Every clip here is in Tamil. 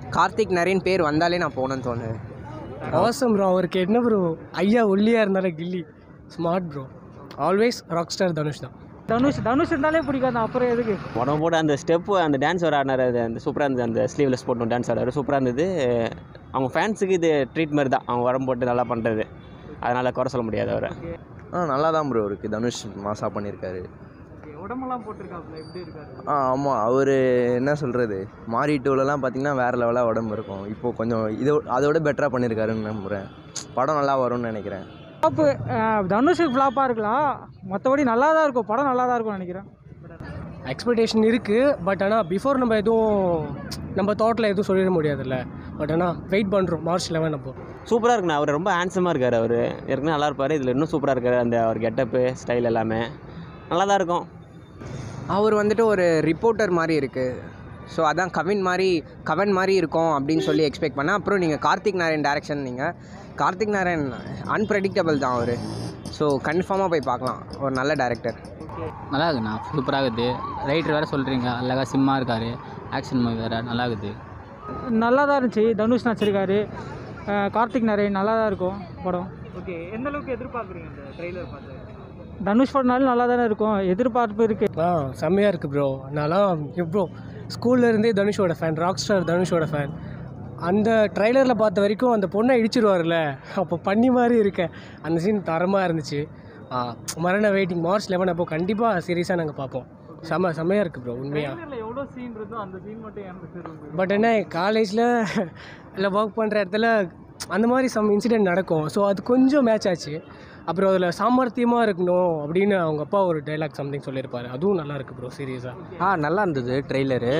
கார்த்திக் நரேன் பேர் வந்தாலே நான் போகணும்னு தோணுது அவசம் ப்ரோ அவருக்கு என்ன ப்ரோ ஐயா ஒல்லியாக இருந்தாலும் கில்லி smart bro always rock star Dhanush தான் தனுஷ் தனுஷ் இருந்தாலே பிடிக்காது அப்புறம் எதுக்கு உடம்பு போட்டு அந்த ஸ்டெப்பு அந்த டான்ஸ் வர ஆடினார் அது அந்த சூப்பராக இருந்தது அந்த ஸ்லீவ்லெஸ் போட்டு டான்ஸ் ஆடாரு சூப்பராக இருந்தது அவங்க ஃபேன்ஸுக்கு இது ட்ரீட் மாதிரி தான் அவங்க உடம்பு போட்டு நல்லா பண்ணுறது அதனால் குறை சொல்ல முடியாது அவரை ஆ நல்லா தான் ப்ரோ இருக்குது தனுஷ் மாசா பண்ணியிருக்காரு உடம்பெல்லாம் போட்டிருக்காப்புல எப்படி இருக்காரு ஆ ஆமாம் அவர் என்ன சொல்கிறது மாரி டூலலாம் பார்த்தீங்கன்னா வேறு லெவலாக உடம்பு இருக்கும் இப்போது கொஞ்சம் இதை அதோட பெட்டராக பண்ணியிருக்காருன்னு நம்புகிறேன் படம் நல்லா வரும்னு நினைக்கிறேன் ஃப்ளாப்பு தனுஷுக்கு ஃப்ளாப்பாக இருக்கலாம் மற்றபடி நல்லா தான் இருக்கும் படம் நல்லா தான் இருக்கும்னு நினைக்கிறேன் எக்ஸ்பெக்டேஷன் இருக்குது பட் ஆனால் பிஃபோர் நம்ம எதுவும் நம்ம தாட்டில் எதுவும் சொல்லிட முடியாதுல்ல பட் ஆனால் வெயிட் பண்ணுறோம் மார்ச் லெவன் அப்போ சூப்பராக இருக்குண்ணா அவர் ரொம்ப ஹேண்ட்ஸமாக இருக்கார் அவர் ஏற்கனவே நல்லா இருப்பார் இதில் இன்னும் சூப்பராக இருக்கார் அந்த அவர் கெட்டப்பு ஸ்டைல் எல்லாமே நல்லா தான் இருக்கும் அவர் வந்துட்டு ஒரு ரிப்போர்ட்டர் மாதிரி இருக்குது ஸோ அதான் கவின் மாதிரி கவன் மாதிரி இருக்கும் அப்படின்னு சொல்லி எக்ஸ்பெக்ட் பண்ணேன் அப்புறம் நீங்கள் கார்த்திக் நாராயண் டேரக்ஷன் நீங்கள் கார்த்திக் நாராயண் அன்பிரடிக்டபிள் தான் அவர் ஸோ கன்ஃபார்மாக போய் பார்க்கலாம் ஒரு நல்ல டேரக்டர் நல்லா இருக்குண்ணா சூப்பராக இருக்குது ரைட்டர் வேறு சொல்கிறீங்க அழகாக சிம்மாக இருக்கார் ஆக்ஷன் மூவி வேறு நல்லா இருக்குது நல்லா தான் இருந்துச்சு தனுஷ் நடிச்சிருக்காரு அஹ் கார்த்திக் நரேன் நல்லா தான் இருக்கும் படம் ஓகே எந்த அளவுக்கு எதிர்பார்க்குறீங்க அந்த ட்ரெய்லர் பார்த்து தனுஷ் படம்னாலும் நல்லா தானே இருக்கும் எதிர்பார்ப்பு இருக்குது ஆ செம்மையாக இருக்குது ப்ரோ நான்லாம் ப்ரோ ஸ்கூல்ல இருந்தே தனுஷோட ஃபேன் ராக் ஸ்டார் தனுஷோட ஃபேன் அந்த ட்ரைலரில் பார்த்த வரைக்கும் அந்த பொண்ணை இடிச்சிருவார்ல அப்போ பண்ணி மாதிரி இருக்க அந்த சீன் தரமாக இருந்துச்சு ஆ, மரண வெயிட்டிங் மார்ச் லெவன் அப்போ கண்டிப்பாக சீரியஸாக நாங்கள் பார்ப்போம் செம்ம செம்மையாக இருக்குது ப்ரோ உண்மையாக எவ்வளோ சீன் இருந்தோ அந்த சீன் மட்டும் எனக்கு தெரியும் பட் என்ன காலேஜில் இல்லை ஒர்க் பண்ணுற இடத்துல அந்த மாதிரி சம் இன்சிடென்ட் நடக்கும் ஸோ அது கொஞ்சம் மேட்ச் ஆச்சு அப்புறம் அதில் சாமர்த்தியமாக இருக்கணும் அப்படின்னு அவங்க அப்பா ஒரு டைலாக் சம்திங் சொல்லியிருப்பாரு அதுவும் நல்லா இருக்கு ப்ரோ சீரியஸாக ஆ நல்லா இருந்தது ட்ரெய்லரு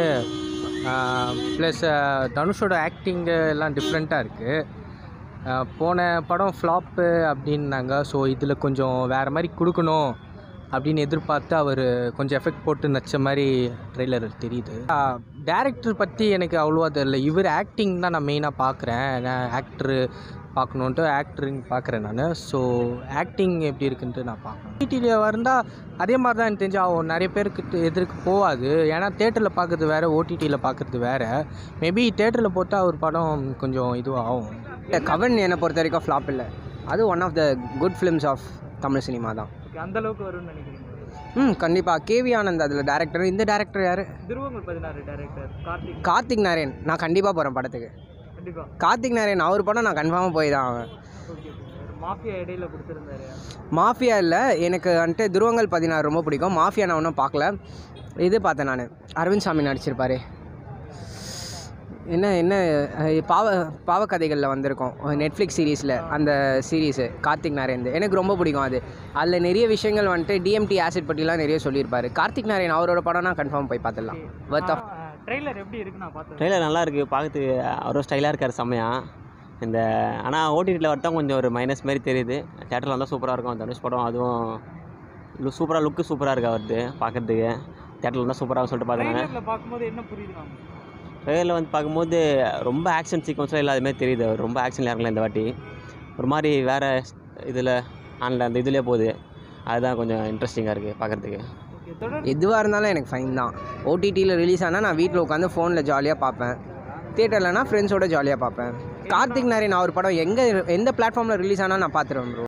ப்ளஸ் தனுஷோட ஆக்டிங்கு எல்லாம் டிஃப்ரெண்ட்டாக இருக்குது போன படம் ஃப்ளாப்பு அப்படின்னாங்க ஸோ இதில் கொஞ்சம் வேறு மாதிரி கொடுக்கணும் அப்படின்னு எதிர்பார்த்து அவர் கொஞ்சம் எஃபெக்ட் போட்டு நச்ச மாதிரி ட்ரெய்லர் தெரியுது டேரக்டர் பற்றி எனக்கு அவ்வளோவா தெரியல இவர் ஆக்டிங் தான் நான் மெயினாக பார்க்குறேன் நான் ஆக்டரு பார்க்கணுன்ட்டு ஆக்டரிங் பார்க்குறேன் நான் ஸோ ஆக்டிங் எப்படி இருக்குன்ட்டு நான் பார்க்கணும் ஓடிடியில் வந்தால் அதே மாதிரி தான் எனக்கு தெரிஞ்சு ஆகும் நிறைய பேருக்கு எதிர்க்கு போகாது ஏன்னா தேட்டரில் பார்க்குறது வேறு ஓடிடியில் பார்க்குறது வேறு மேபி தேட்டரில் போட்டால் ஒரு படம் கொஞ்சம் இதுவாகும் இல்லை கவன் என்னை பொறுத்த வரைக்கும் ஃப்ளாப் இல்லை அது one of the good films of Tamil cinema தான் ஓகே அந்த அளவுக்கு வரும்னு நினைக்கிறீங்க ம் கண்டிப்பாக கேவி ஆனந்த் அதில் டேரக்டர் இந்த டேரக்டர் யார் திருவங்கல் பதினாறு டைரக்டர் கார்த்திக் கார்த்திக் நாராயண் நான் கண்டிப்பாக போகிறேன் படத்துக்கு கண்டிப்பாக கார்த்திக் நாராயண் அவர் படம் நான் கன்ஃபார்மாக போய் தான் ஆவேன் ஓகே மாஃபியா இடையில கொடுத்துருந்தாரு மாஃபியா இல்லை எனக்கு வந்துட்டு துருவங்கள் பதினாறு ரொம்ப பிடிக்கும் மாஃபியா நான் ஒன்றும் பார்க்கல இது பார்த்தேன் நான் அரவிந்த் சாமி நடிச்சிருப்பாரு என்ன என்ன அஹ், பாவ பாவக்கதைகளில் வந்திருக்கும் நெட்ஃப்ளிக்ஸ் சீரீஸில் அந்த சீரீஸு கார்த்திக் நாராயண் எனக்கு ரொம்ப பிடிக்கும் அது அதில் நிறைய விஷயங்கள் வந்துட்டு டிஎம்டி ஆசிட் பற்றிலாம் நிறைய சொல்லியிருப்பாரு கார்த்திக் நாராயண் அவரோட படம்னா கன்ஃபார்ம் போய் பார்த்துடலாம் வர்த் ஆஃப் ட்ரெய்லர் எப்படி இருக்கு நான் பார்த்தேன் ட்ரெயிலர் நல்லா இருக்குது பார்க்கறதுக்கு அவரும் ஸ்டைலாக இருக்கார் செம்மையா இந்த ஆனால் ஓடிடியில் வரதான் கொஞ்சம் ஒரு மைனஸ் மாதிரி தெரியுது தேட்டரில் வந்தால் சூப்பராக இருக்கும் தனுஷ் படம் அதுவும் சூப்பராக லுக்கு சூப்பராக இருக்கு அவரது பார்க்கறதுக்கு தேட்டரில் வந்தால் சூப்பராக சொல்லிட்டு பார்த்தேன் நான் ட்ரெய்லரில் பார்க்கும்போது என்ன புரியுது நமக்கு ட்ரெயிலில் வந்து பார்க்கும்போது ரொம்ப ஆக்ஷன் சீக்வன்ஸ்லாம் இல்லாத மாதிரி தெரியுது அவர் ரொம்ப ஆக்ஷன் இறங்கல இந்த வாட்டி ஒரு மாதிரி வேறு இதில் ஆன்ல அந்த இதுலேயே போகுது அதுதான் கொஞ்சம் இன்ட்ரெஸ்டிங்காக இருக்குது பார்க்குறதுக்கு ஓகே தொடர் எதுவாக இருந்தாலும் எனக்கு ஃபைன் தான் ஓடிடியில் ரிலீஸ் ஆனால் நான் வீட்டில் உட்காந்து ஃபோனில் ஜாலியாக பார்ப்பேன் தியேட்டர்லனா ஃப்ரெண்ட்ஸோட ஜாலியாக பார்ப்பேன் கார்த்திக் நாராயண் அவர் படம் எங்கே எந்த பிளாட்ஃபார்மில் ரிலீஸ் ஆனால் நான் பார்த்துருவேன் ப்ரோ